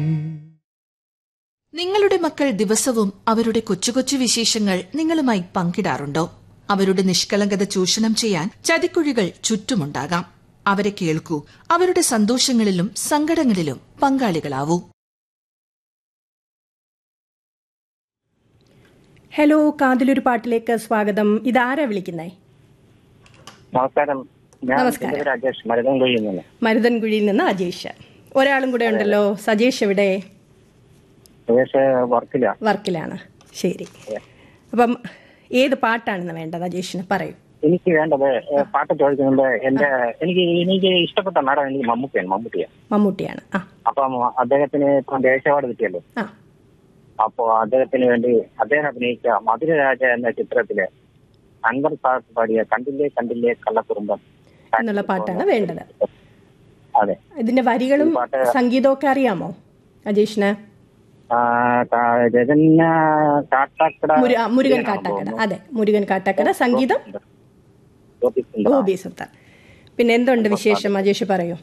നിങ്ങളുടെ മക്കൾ ദിവസവും അവരുടെ കൊച്ചു കൊച്ചു വിശേഷങ്ങൾ നിങ്ങളുമായി പങ്കിടാറുണ്ടോ അവരുടെ നിഷ്കളങ്കത ചൂഷണം ചെയ്യാൻ ചതിക്കുഴികൾ ചുറ്റുമുണ്ടാകാം അവരെ കേൾക്കൂ അവരുടെ സന്തോഷങ്ങളിലും സങ്കടങ്ങളിലും പങ്കാളികളാവൂ ഹലോ കാതിലൊരു പാട്ടിലേക്ക് സ്വാഗതം ഇതാരാ വിളിക്കുന്നേ നമസ്കാരം ഞാൻ നമസ്കാരം. എൻ്റെ പേര് രാജേഷ് മരുതൻകുഴിയിൽ നിന്ന് മരുതൻകുഴിയിൽ നിന്ന് അജേഷ് ഒരാളും കൂടെ ഉണ്ടല്ലോ സജേഷ് എവിടെ രാജേഷ് വർക്കില്ല വർക്കിലാണ് ശരി അപ്പം ഏത് പാട്ടാണെന്ന് വേണ്ടത് അജേഷിന് പറയൂ എനിക്ക് വേണ്ടത് ഏ, പാട്ട് ചോദിക്കുന്നുണ്ട് എന്റെ എനിക്ക് എനിക്ക് ഇഷ്ടപ്പെട്ട നടൻ എനിക്ക് മമ്മൂട്ടിയാണ് മമ്മൂട്ടിയാണ് മമ്മൂട്ടിയാണ് ആ അപ്പം അദ്ദേഹത്തിന് ഇപ്പം ദേശീയ അവാർഡ് കിട്ടിയല്ലോ ആ അപ്പോ അദ്ദേഹത്തിന് വേണ്ടി അദ്ദേഹം അഭിനയിച്ച മധുരരാജ എന്ന ചിത്രത്തില് അൻവർ സാഹസ് പാടിയ കണ്ടില്ലേ കണ്ടില്ലേ കള്ളക്കുറുമ്പം എന്നുള്ള പാട്ടാണ് വേണ്ടത് അതെ ഇതിന്റെ വരികളും ഈ പാട്ട് സംഗീതമൊക്കെ അറിയാമോ അജേഷിന് ആ, കാ- ജഗൻ ആ, കാട്ടാക്കട മുരു- ആ, മുരുകൻ കാട്ടാക്കട അതെ മുരുകൻ കാട്ടാക്കട സംഗീതം ഗോപിസുന്ദർ. ഗോപി സുൽത്താൻ പിന്നെ എന്തുണ്ട് വിശേഷം അജേഷ് പറയൂ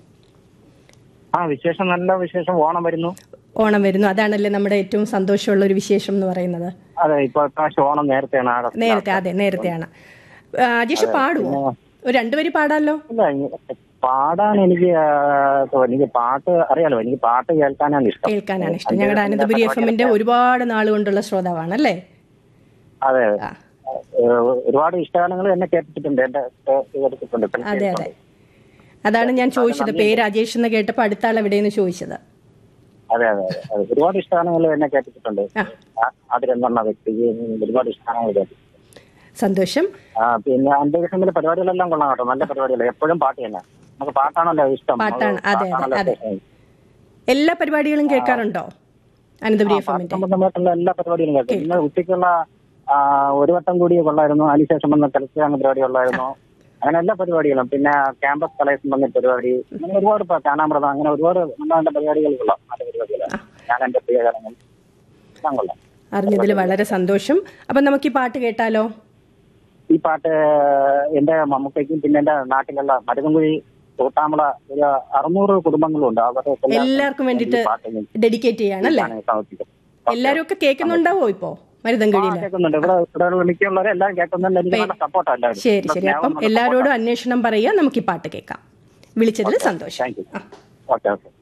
ആ വിശേഷം നല്ല വിശേഷം ഓണം വരുന്നു ഓണം വരുന്നു അതാണല്ലേ നമ്മുടെ ഏറ്റവും സന്തോഷമുള്ള ഒരു വിശേഷം എന്ന് പറയുന്നത് അതെ ഇപ്പൊ ഇപ്രാവശ്യം ഓണം നേരത്തെയാണ് ആഗസ്റ്റ് നേരത്തെ അതെ നേരത്തെയാണ് ആ, അജേഷ് പാടുവോ ഒരു രണ്ടുപേര് പാടാലോ ഇല്ല ഇ- പാടാൻ എനിക്ക് ആ, എനിക്ക് പാട്ട് അറിയാലോ എനിക്ക് പാട്ട് കേൾക്കാനാണ് ഇഷ്ടം കേൾക്കാനാണ് ഇഷ്ടം ഞങ്ങളുടെ അനന്തപുരി എഫ് എമ്മിന്റെ ഒരുപാട് നാൾ കൊണ്ടുള്ള ശ്രോതാവാണ് അല്ലേ അതെ ആ. ഏ, ഒരുപാട് ഇഷ്ടഗാനങ്ങൾ എന്നെ കേട്ടിട്ടുണ്ട് എന്റെ എടുത്തിട്ടുണ്ട് അതെ അതെ അതാണ് ഞാൻ ചോദിച്ചത് പേര് അജേഷ് എന്ന് കേട്ടപ്പോൾ അടുത്ത ആൾ എവിടെയെന്ന് ചോദിച്ചത് അതെ അതെ അതെ അതെ. ഒരുപാട് ഇഷ്ടഗാനങ്ങൾ എന്നെ കേട്ടിട്ടുണ്ട് ആ അതിലെന്നുള്ള വ്യക്തി ഒരുപാട് ഇഷ്ടഗാനങ്ങൾ കേട്ടു സന്തോഷം ആ പിന്നെ അന്തരീക്ഷത്തിലെ പരിപാടികളെല്ലാം കൊള്ളാം കേട്ടോ നല്ല പരിപാടികൾ എപ്പോഴും പാട്ട് തന്നെ നമുക്ക് പാട്ടാണല്ലോ ഇഷ്ടം പാട്ടാണ്. അതെ, അതെ, പാട്ടാണല്ലോ അതെ. ഇഷ്ടം. എല്ലാ പരിപാടികളും കേൾക്കാറുണ്ടോ അനന്തപുരി എഫ് പാട്ട് എമ്മിന്റെ സംബന്ധമായിട്ടുള്ള എല്ലാ പരിപാടികളും കേട്ടു ഇന്ന് ഉച്ചയ്ക്കുള്ള ആ, ഒരു വട്ടം കൂടി കൊള്ളായിരുന്നു അതിനുശേഷം വന്ന തലസ്ഥാന പരിപാടി ഉള്ളായിരുന്നു അങ്ങനെ എല്ലാ പരിപാടികളും പിന്നെ ക്യാമ്പസ് കലേഷൻ വന്ന പരിപാടി അങ്ങനെ ഒരുപാട് പ- കാണാമൃതം അങ്ങനെ ഒരുപാട് നല്ല നല്ല പരിപാടികൾ കൊള്ളാം നല്ല പരിപാടികളാണ് ഞാൻ എന്റെ പ്രിയ ഗാനങ്ങൾ എല്ലാം കൊള്ളാം അറിഞ്ഞതിൽ വളരെ സന്തോഷം അപ്പം നമുക്ക് ഈ പാട്ട് കേട്ടാലോ ഈ പാട്ട് എന്റെ മമ്മൂക്കയ്ക്കും പിന്നെ എന്റെ നാട്ടിലുള്ള മരുതൻകുഴി തോട്ടാമള ഒരു അറുന്നൂറ് കുടുംബങ്ങളുണ്ട് അവരുടെ എല്ലാവർക്കും വേണ്ടിയിട്ട് ഡെഡിക്കേറ്റ് ചെയ്യാണല്ലേ എല്ലാരും ഒക്കെ കേൾക്കുന്നുണ്ടാവോ ഇപ്പോ മരുതൻകുഴിയില് കേൾക്കുന്നുണ്ട് ഇവിടെ ഇവിടെ മിക്കുള്ളവരെ എല്ലാം കേൾക്കുന്നുണ്ട് എനിക്ക് നല്ല സപ്പോർട്ടാണ് എല്ലാവരും ശരി ശരി അപ്പം എല്ലാവരോടും അന്വേഷണം പറയുക നമുക്ക് ഈ പാട്ട് കേൾക്കാം വിളിച്ചതിൽ സന്തോഷം താങ്ക് യു ഓക്കെ ഓക്കെ